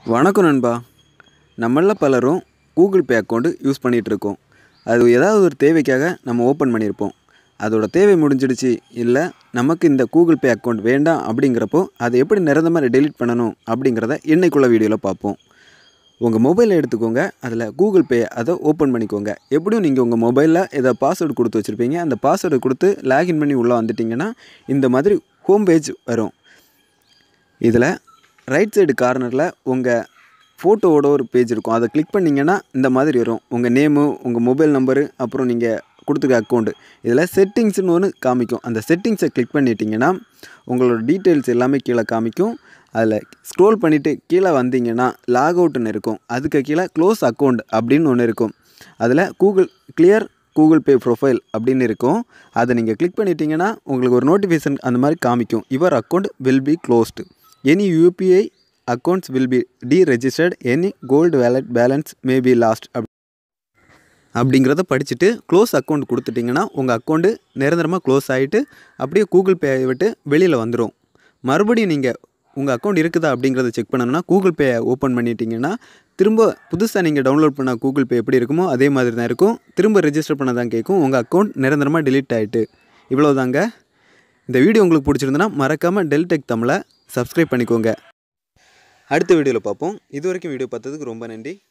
வணக்கம் நண்பா நம்மள பலரும் கூகுள் பே அக்கௌண்ட்டு யூஸ் பண்ணிகிட்டு இருக்கோம் அது ஏதாவது ஒரு தேவைக்காக நம்ம ஓப்பன் பண்ணியிருப்போம் அதோட தேவை முடிஞ்சிடுச்சு இல்லை நமக்கு இந்த கூகுள் பே அக்கௌண்ட் வேண்டாம் அப்படிங்கிறப்போ அதை எப்படி நிரந்தரமாக டெலீட் பண்ணணும் அப்படிங்கிறத இன்னைக்குள்ள வீடியோவில் பார்ப்போம் உங்கள் மொபைலை எடுத்துக்கோங்க அதில் கூகுள் பே அதை ஓப்பன் பண்ணிக்கோங்க எப்படியும் நீங்கள் உங்கள் மொபைலில் ஏதோ பாஸ்வேர்டு கொடுத்து வச்சுருப்பீங்க அந்த பாஸ்வேர்டு கொடுத்து லாகின் பண்ணி உள்ளே வந்துட்டிங்கன்னா இந்த மாதிரி ஹோம் பேஜ் வரும் இதில் ரைட் சைடு கார்னரில் உங்கள் ஃபோட்டோவோட ஒரு பேஜ் இருக்கும் அதை கிளிக் பண்ணிங்கன்னா இந்த மாதிரி வரும் உங்கள் நேமு உங்கள் மொபைல் நம்பரு அப்புறம் நீங்கள் கொடுத்துருக்க அக்கௌண்ட்டு இதில் செட்டிங்ஸ்னு ஒன்று காமிக்கும் அந்த செட்டிங்ஸை கிளிக் பண்ணிட்டீங்கன்னா உங்களோட டீட்டெயில்ஸ் எல்லாமே கீழே காமிக்கும் அதில் ஸ்க்ரோல் பண்ணிவிட்டு கீழே வந்தீங்கன்னா லாக் அவுட்னு இருக்கும் அதுக்கு கீழே க்ளோஸ் அக்கௌண்ட் அப்படின்னு ஒன்று இருக்கும் அதில் Google clear Google Pay profile அப்படின்னு இருக்கும் அதை நீங்கள் கிளிக் பண்ணிட்டீங்கன்னா உங்களுக்கு ஒரு நோட்டிஃபிகேஷன் அந்த மாதிரி காமிக்கும் your account will be closed any UPI accounts will be deregistered any gold wallet balance may be lost up அப்படிங்கிறத படிச்சுட்டு க்ளோஸ் அக்கௌண்ட் கொடுத்துட்டிங்கன்னா உங்கள் அக்கௌண்ட்டு நிரந்தரமாக க்ளோஸ் ஆகிட்டு அப்படியே கூகுள் பே விட்டு வெளியில் வந்துடும் மறுபடியும் நீங்கள் உங்கள் அக்கௌண்ட் இருக்குதா அப்படிங்கிறத செக் பண்ணணும்னா கூகுள் பே ஓப்பன் பண்ணிட்டீங்கன்னா திரும்ப புதுசாக நீங்கள் டவுன்லோட் பண்ண கூகுள் பே எப்படி இருக்குமோ அதே மாதிரி தான் இருக்கும் திரும்ப ரெஜிஸ்டர் பண்ண தான் கேட்கும் உங்கள் அக்கௌண்ட் நிரந்தரமாக delete ஆகிட்டு இவ்வளோதாங்க இந்த வீடியோ உங்களுக்கு பிடிச்சிருந்துன்னா மறக்காமல் டெல்டெக் தமிழை சப்ஸ்கிரைப் பண்ணிக்கோங்க அடுத்த வீடியோவில் பார்ப்போம் இது வரைக்கும் வீடியோ பார்த்ததுக்கு ரொம்ப நன்றி